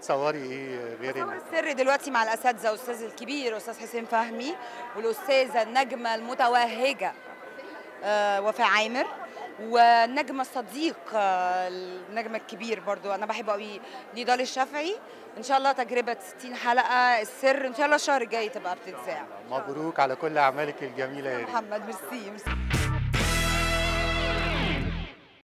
بتصوري ايه غير ال- السر دلوقتي مع الاساتذه الاستاذ الكبير استاذ حسين فهمي والاستاذه النجمه المتوهجه آه، وفاء عامر والنجم الصديق آه، النجم الكبير برضو انا بحبه قوي نضال الشافعي ان شاء الله تجربه 60 حلقه السر ان شاء الله الشهر الجاي تبقى بتتذاع مبروك على كل اعمالك الجميله يا ريم محمد ميرسي ميرسي